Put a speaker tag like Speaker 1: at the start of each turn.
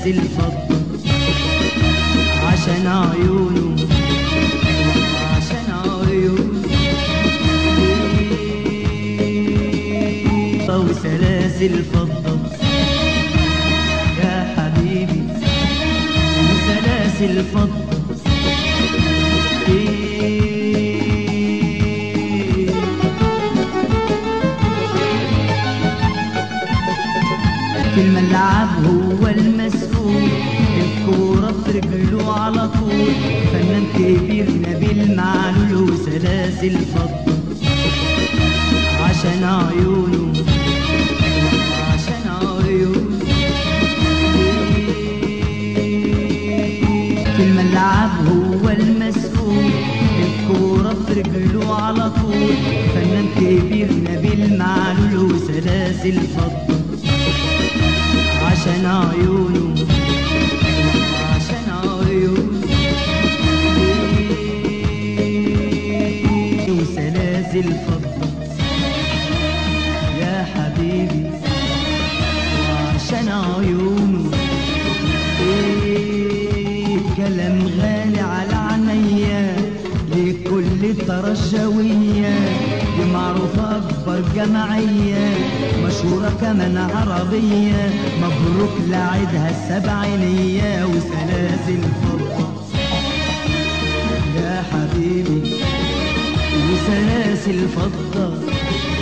Speaker 1: وسلاسل فضة عشان عيونه عشان عيونه وسلاسل فضة يا حبيبي وسلاسل فضة في الملعب هو المسؤول الكورة في رجله على طول فنان كبير نبيل معلول وسلاسل فضة عشان عيونه عشان عيونه في الملعب هو المسؤول الكورة في رجله على طول فنان كبير نبيل معلول وسلاسل فضة عشان عيونه عشان عيونه وسلاسل فضة يا حبيبي وعشان عيونه ايه كلام غالي على عينيا لكل ترجوية دي معروفة أكبر جمعية مشهورة كمان عربية مبروك لعيدها السبعينية وسلاسل فضة يا حبيبي وسلاسل فضة